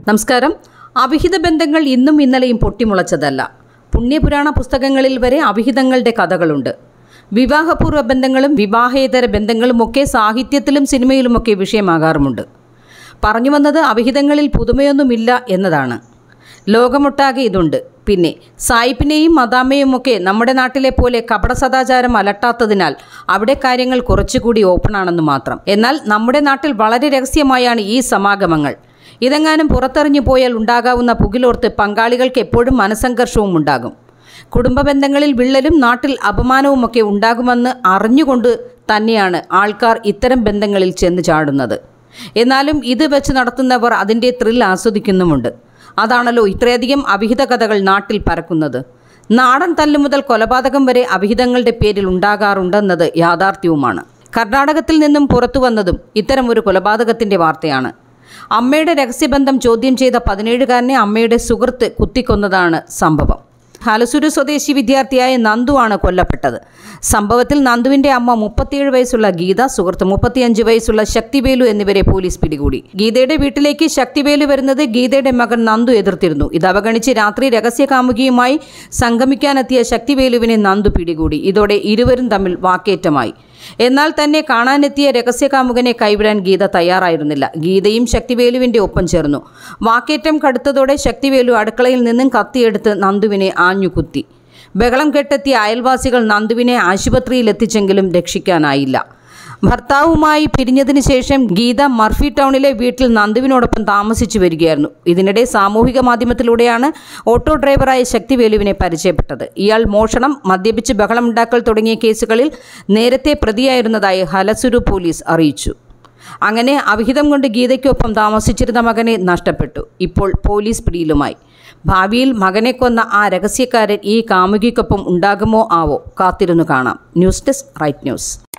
നമസ്കാരം അവിഹിത ബന്ധങ്ങൾ ഇന്നും ഇന്നലെയും പൊട്ടിമുളച്ചതല്ല പുണ്യപുരാണ പുസ്തകങ്ങളിൽ വരെ അവിഹിതങ്ങളുടെ കഥകളുണ്ട് വിവാഹപൂർവ്വ ബന്ധങ്ങളും വിവാഹേതര ബന്ധങ്ങളുമൊക്കെ സാഹിത്യത്തിലും സിനിമയിലുമൊക്കെ വിഷയമാകാറുമുണ്ട് പറഞ്ഞു വന്നത് അവിഹിതങ്ങളിൽ പുതുമയൊന്നുമില്ല എന്നതാണ് ലോകമൊട്ടാകെ ഇതുണ്ട് പിന്നെ സായിപ്പിനെയും മദാമയുമൊക്കെ നമ്മുടെ നാട്ടിലെ പോലെ കപട സദാചാരം അലട്ടാത്തതിനാൽ അവിടെ കാര്യങ്ങൾ കുറച്ചുകൂടി ഓപ്പണാണെന്ന് മാത്രം എന്നാൽ നമ്മുടെ നാട്ടിൽ വളരെ രഹസ്യമായാണ് ഈ സമാഗമങ്ങൾ ഇതെങ്ങാനും പുറത്തെറിഞ്ഞു പോയാൽ ഉണ്ടാകാവുന്ന പുകിലോർത്ത് പങ്കാളികൾക്ക് എപ്പോഴും മനസംഘർഷവും ഉണ്ടാകും കുടുംബ ബന്ധങ്ങളിൽ വിള്ളലും നാട്ടിൽ അപമാനവുമൊക്കെ ഉണ്ടാകുമെന്ന് അറിഞ്ഞുകൊണ്ട് തന്നെയാണ് ആൾക്കാർ ഇത്തരം ബന്ധങ്ങളിൽ ചെന്ന് ചാടുന്നത് എന്നാലും ഇത് വെച്ച് നടത്തുന്നവർ അതിൻ്റെ ത്രിൽ ആസ്വദിക്കുന്നുമുണ്ട് അതാണല്ലോ ഇത്രയധികം അവിഹിത കഥകൾ നാട്ടിൽ പരക്കുന്നത് നാടൻ തല്ലു മുതൽ കൊലപാതകം വരെ അവിഹിതങ്ങളുടെ പേരിൽ ഉണ്ടാകാറുണ്ടെന്നത് യാഥാർത്ഥ്യവുമാണ് കർണാടകത്തിൽ നിന്നും പുറത്തു വന്നതും ഇത്തരം ഒരു കൊലപാതകത്തിൻ്റെ വാർത്തയാണ് അമ്മയുടെ രഹസ്യബന്ധം ചോദ്യം ചെയ്ത പതിനേഴുകാരനെ അമ്മയുടെ സുഹൃത്ത് കുത്തിക്കൊന്നതാണ് സംഭവം ഹലസുരു സ്വദേശി വിദ്യാർത്ഥിയായ നന്ദു ആണ് കൊല്ലപ്പെട്ടത് സംഭവത്തിൽ നന്ദുവിന്റെ അമ്മ മുപ്പത്തിയേഴ് വയസ്സുള്ള ഗീത സുഹൃത്ത് മുപ്പത്തിയഞ്ച് വയസ്സുള്ള ശക്തിവേലു എന്നിവരെ പോലീസ് പിടികൂടി ഗീതയുടെ വീട്ടിലേക്ക് ശക്തിവേലു വരുന്നത് ഗീതയുടെ മകൻ നന്ദു എതിർത്തിരുന്നു ഇത് അവഗണിച്ച് രാത്രി രഹസ്യ കാമുകിയുമായി സംഗമിക്കാനെത്തിയ ശക്തിവേലുവിനെ നന്ദു പിടികൂടി ഇതോടെ ഇരുവരും തമ്മിൽ വാക്കേറ്റമായി എന്നാൽ തന്നെ കാണാനെത്തിയ രഹസ്യകാമുകനെ കൈവിടാൻ ഗീത തയ്യാറായിരുന്നില്ല ഗീതയും ശക്തിവേലുവിന്റെ ഒപ്പം ചേർന്നു വാക്കേറ്റം കടുത്തതോടെ ശക്തിവേലു അടുക്കളയിൽ നിന്നും കത്തിയെടുത്ത് നന്ദുവിനെ ആഞ്ഞുകുത്തി ബഹളം കെട്ടെത്തിയ അയൽവാസികൾ നന്ദുവിനെ ആശുപത്രിയിൽ എത്തിച്ചെങ്കിലും രക്ഷിക്കാനായില്ല ഭർത്താവുമായി പിരിഞ്ഞതിന് ശേഷം ഗീത മർഫി ടൗണിലെ വീട്ടിൽ നന്ദുവിനോടൊപ്പം താമസിച്ചു വരികയായിരുന്നു ഇതിനിടെ സാമൂഹിക മാധ്യമത്തിലൂടെയാണ് ഓട്ടോ ഡ്രൈവറായ ശക്തിവേലുവിനെ പരിചയപ്പെട്ടത് ഇയാൾ മോഷണം മദ്യപിച്ച് ബഹളമുണ്ടാക്കൽ തുടങ്ങിയ കേസുകളിൽ നേരത്തെ പ്രതിയായിരുന്നതായി ഹലസുരു പോലീസ് അറിയിച്ചു അങ്ങനെ അവിഹിതം കൊണ്ട് ഗീതയ്ക്കൊപ്പം താമസിച്ചിരുന്ന മകനെ നഷ്ടപ്പെട്ടു ഇപ്പോൾ പോലീസ് പിടിയിലുമായി ഭാവിയിൽ മകനെ കൊന്ന ആ രഹസ്യക്കാരൻ ഈ കാമുകിക്കൊപ്പം ഉണ്ടാകുമോ ആവോ കാത്തിരുന്നു കാണാം ന്യൂസ് ഡെസ്ക് റൈറ്റ് ന്യൂസ്